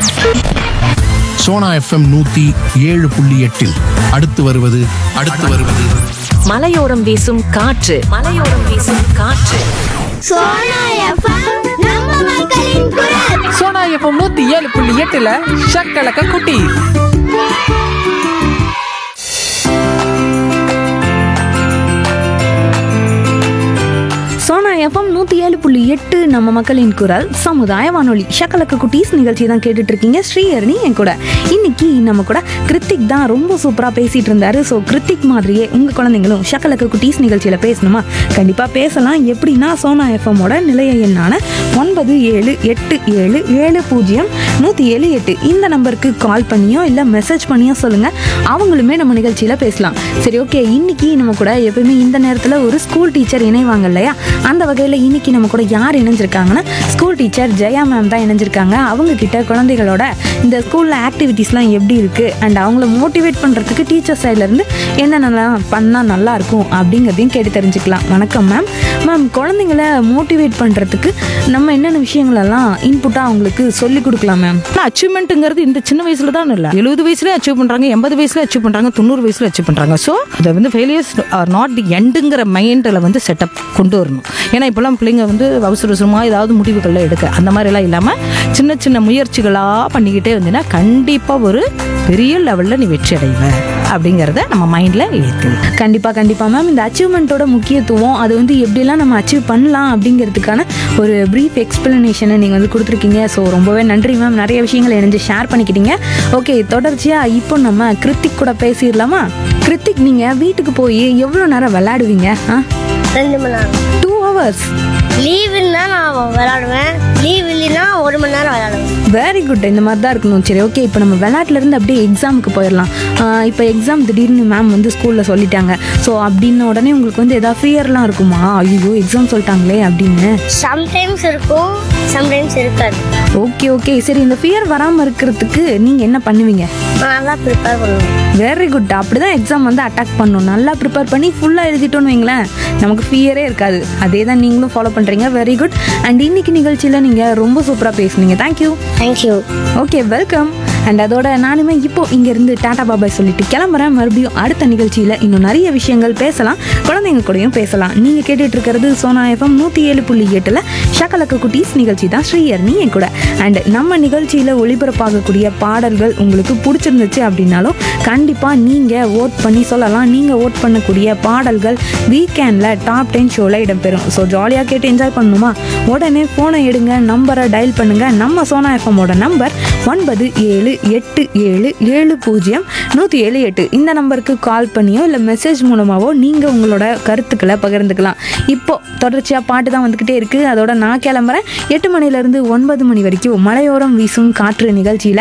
Sona FM நூத்தி ஏழு புள்ளி எட்டில் அடுத்து வருவது அடுத்து வருவது மலையோரம் வீசும் காற்று மலையோரம் வீசும் காற்று சோனா எஃப்எம் நம்ம மக்களின் குரல் சோனா எஃப்எம் நூத்தி ஏழு புள்ளி எட்டுல ஷக்கலக்க குட்டி சோனா எஃப்எம் நூற்றி ஏழு புள்ளி எட்டு நம்ம மக்களின் குரல் சமுதாய வானொலி ஷக்கலக்க குட்டீஸ் நிகழ்ச்சி தான் கேட்டுட்டு இருக்கீங்க ஸ்ரீஹரணி என் கூட இன்னைக்கு நம்ம கூட கிருத்திக் தான் ரொம்ப சூப்பராக பேசிட்டு இருந்தாரு ஸோ கிருத்திக் மாதிரியே உங்கள் குழந்தைங்களும் ஷக்கலக்க குட்டீஸ் நிகழ்ச்சியில் பேசணுமா கண்டிப்பாக பேசலாம் எப்படின்னா சோனா எஃப்எம்மோட நிலைய எண்ணான ஒன்பது ஏழு எட்டு ஏழு ஏழு பூஜ்ஜியம் நூற்றி ஏழு எட்டு இந்த நம்பருக்கு கால் பண்ணியோ இல்லை மெசேஜ் பண்ணியோ சொல்லுங்கள் அவங்களுமே நம்ம நிகழ்ச்சியில் பேசலாம் சரி ஓகே இன்னைக்கு நம்ம கூட எப்பவுமே இந்த நேரத்தில் ஒரு ஸ்கூல் டீச்சர் இணைவாங்க இல்லையா அந்த வகையில் இன்னைக்கு நம்ம கூட யார் இணைஞ்சிருக்காங்கன்னா ஸ்கூல் டீச்சர் ஜெயா மேம் தான் இணைஞ்சிருக்காங்க அவங்க கிட்ட குழந்தைகளோட இந்த ஸ்கூலில் ஆக்டிவிட்டீஸ்லாம் எப்படி இருக்குது அண்ட் அவங்கள மோட்டிவேட் பண்ணுறதுக்கு டீச்சர் சைட்லேருந்து என்னென்னலாம் பண்ணால் நல்லா இருக்கும் அப்படிங்கிறதையும் கேட்டு தெரிஞ்சுக்கலாம் வணக்கம் மேம் மேம் குழந்தைங்கள மோட்டிவேட் பண்ணுறதுக்கு நம்ம என்னென்ன விஷயங்களெல்லாம் இன்புட்டாக அவங்களுக்கு சொல்லி கொடுக்கலாம் மேம் அச்சீவ்மெண்ட்டுங்கிறது இந்த சின்ன வயசுல தான் இல்லை எழுபது வயசுல அச்சீவ் பண்றாங்க எண்பது வயசுல அச்சீவ் பண்றாங்க தொண்ணூறு வயசுல அச்சீவ் பண்றாங்க ஸோ அதை வந்து ஃபெயிலியர்ஸ் ஆர் நாட் தி எண்டுங்கிற மைண்டில் வந்து செட்டப் கொண்டு வரணும் ஏன்னா இப்போல்லாம் பிள்ளைங்க வந்து அவசர அவசரமாக ஏதாவது முடிவுகளில் எடுக்க அந்த மாதிரிலாம் இல்லாமல் சின்ன சின்ன முயற்சிகளாக பண்ணிக்கிட்டே வந்தீங்கன்னா கண்டிப்பாக ஒரு பெரிய லெவலில் நீ வெற்றி அடைவ அப்படிங்கிறத நம்ம மைண்டில் ஏற்றுங்க கண்டிப்பாக கண்டிப்பாக மேம் இந்த அச்சீவ்மெண்ட்டோட முக்கியத்துவம் அது வந்து எப்படிலாம் நம்ம அச்சீவ் பண்ணலாம் அப்படிங்கிறதுக்கான ஒரு ப்ரீஃப் எக்ஸ்பிளனேஷனை நீங்கள் வந்து கொடுத்துருக்கீங்க ஸோ ரொம்பவே நன்றி மேம் நிறைய விஷயங்களை இணைஞ்சு ஷேர் பண்ணிக்கிட்டீங்க ஓகே தொடர்ச்சியாக இப்போ நம்ம கிருத்திக் கூட பேசிடலாமா கிருத்திக் நீங்கள் வீட்டுக்கு போய் எவ்வளோ நேரம் விளையாடுவீங்க ஆ ரெண்டு மணி நேரம் டூ ஹவர்ஸ் லீவுன்னா நான் விளையாடுவேன் லீவ் இல்லைன்னா ஒரு மணி நேரம் விளையாடுவேன் வெரி குட் இந்த மாதிரி தான் இருக்கணும் சரி ஓகே இப்போ நம்ம விளையாட்டுல இருந்து அப்படியே எக்ஸாமுக்கு போயிடலாம் ஆஹ் இப்போ எக்ஸாம் திடீர்னு மேம் வந்து ஸ்கூலில் சொல்லிட்டாங்க ஸோ அப்படின்ன உடனே உங்களுக்கு வந்து எதாவது ஃபியர்லாம் இருக்குமா ஐயோ எக்ஸாம் சொல்லிட்டாங்களே அப்படின்னு சம்டைம்ஸ் இருக்கும் சம்டைம்ஸ் இருக்காது ஓகே ஓகே சரி இந்த ஃபியர் வராமல் இருக்கிறதுக்கு நீங்கள் என்ன பண்ணுவீங்க நான் நல்லா ப்ரிப்பேர் பண்ணுவேன் வெரி குட் அப்படி தான் எக்ஸாம் வந்து அட்டாக் பண்ணணும் நல்லா ப்ரிப்பேர் பண்ணி ஃபுல்லாக எழுதிட்டோன்னு வைங்களேன் நமக்கு ஃபியரே இருக்காது அதே தான் நீங்களும் ஃபாலோ பண்ணுறீங்க வெரி குட் அண்ட் இன்னைக்கு நிகழ்ச்சியில் நீங்கள் ரொம்ப சூப்பராக பேசுனீங்க thank you thank you okay welcome and அதோட நானுமே இப்போ இங்கேருந்து டாடா பாபாய் சொல்லிட்டு கிளம்புறேன் மறுபடியும் அடுத்த நிகழ்ச்சியில் இன்னும் நிறைய விஷயங்கள் பேசலாம் குழந்தைங்க கூடயும் பேசலாம் நீங்கள் கேட்டுட்டு இருக்கிறது சோனா எஃப்எம் நூற்றி ஏழு புள்ளி எட்டில் ஷக்கலக்க குட்டீஸ் நிகழ்ச்சி தான் ஸ்ரீயர்னி என் கூட அண்ட் நம்ம நிகழ்ச்சியில் ஒளிபரப்பாகக்கூடிய பாடல்கள் உங்களுக்கு பிடிச்சிருந்துச்சு அப்படின்னாலும் கண்டிப்பாக நீங்கள் ஓட் பண்ணி சொல்லலாம் நீங்கள் ஓட் பண்ணக்கூடிய பாடல்கள் வீக்கெண்டில் டாப் டென் ஷோவில் இடம்பெறும் ஸோ ஜாலியாக கேட்டு என்ஜாய் பண்ணணுமா உடனே ஃபோனை எடுங்க நம்பரை டயல் பண்ணுங்க நம்ம சோனா எஃப்எம்மோட நம்பர் ஒன்பது ஏழு எட்டு ஏழு ஏழு பூஜ்ஜியம் நூற்றி ஏழு எட்டு இந்த நம்பருக்கு கால் பண்ணியோ இல்லை மெசேஜ் மூலமாகவோ நீங்கள் உங்களோட கருத்துக்களை பகிர்ந்துக்கலாம் இப்போ தொடர்ச்சியாக பாட்டு தான் வந்துக்கிட்டே இருக்குது அதோட நான் கிளம்புறேன் எட்டு மணிலேருந்து ஒன்பது மணி வரைக்கும் மலையோரம் வீசும் காற்று நிகழ்ச்சியில்